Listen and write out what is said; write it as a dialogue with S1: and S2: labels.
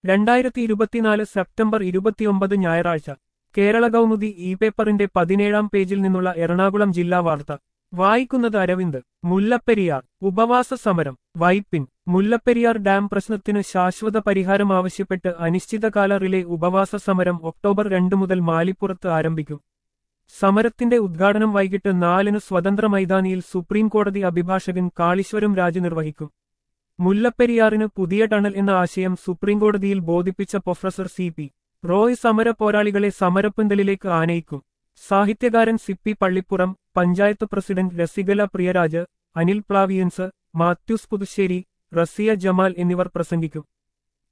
S1: രണ്ടായിരത്തി ഇരുപത്തിനാല് സെപ്റ്റംബർ ഇരുപത്തിയൊമ്പത് ഞായറാഴ്ച കേരള കൗമുദി ഇ പേപ്പറിന്റെ പതിനേഴാം പേജിൽ നിന്നുള്ള എറണാകുളം ജില്ലാ വാർത്ത വായിക്കുന്നത് അരവിന്ദ് മുല്ലപ്പെരിയാർ ഉപവാസ സമരം വൈപ്പിൻ മുല്ലപ്പെരിയാർ ഡാം പ്രശ്നത്തിന് ശാശ്വത പരിഹാരം ആവശ്യപ്പെട്ട് അനിശ്ചിതകാല റിലേ ഉപവാസ സമരം ഒക്ടോബർ രണ്ട് മുതൽ മാലിപ്പുറത്ത് ആരംഭിക്കും സമരത്തിന്റെ ഉദ്ഘാടനം വൈകിട്ട് നാലിന് സ്വതന്ത്ര മൈതാനിയിൽ സുപ്രീം കോടതി അഭിഭാഷകൻ കാളീശ്വരം രാജ് നിർവഹിക്കും മുല്ലപ്പെരിയാറിന് പുതിയ ടണൽ എന്ന ആശയം സുപ്രീംകോടതിയിൽ ബോധിപ്പിച്ച പ്രൊഫസർ സി പി റോയ് സമര പോരാളികളെ സമരപ്പന്തലിലേക്ക് ആനയിക്കും സാഹിത്യകാരൻ സിപ്പി പള്ളിപ്പുറം പഞ്ചായത്ത് പ്രസിഡന്റ് രസികല പ്രിയരാജ് അനിൽ പ്ലാവിയൻസ് മാത്യൂസ് പുതുശ്ശേരി റസിയ ജമാൽ എന്നിവർ പ്രസംഗിക്കും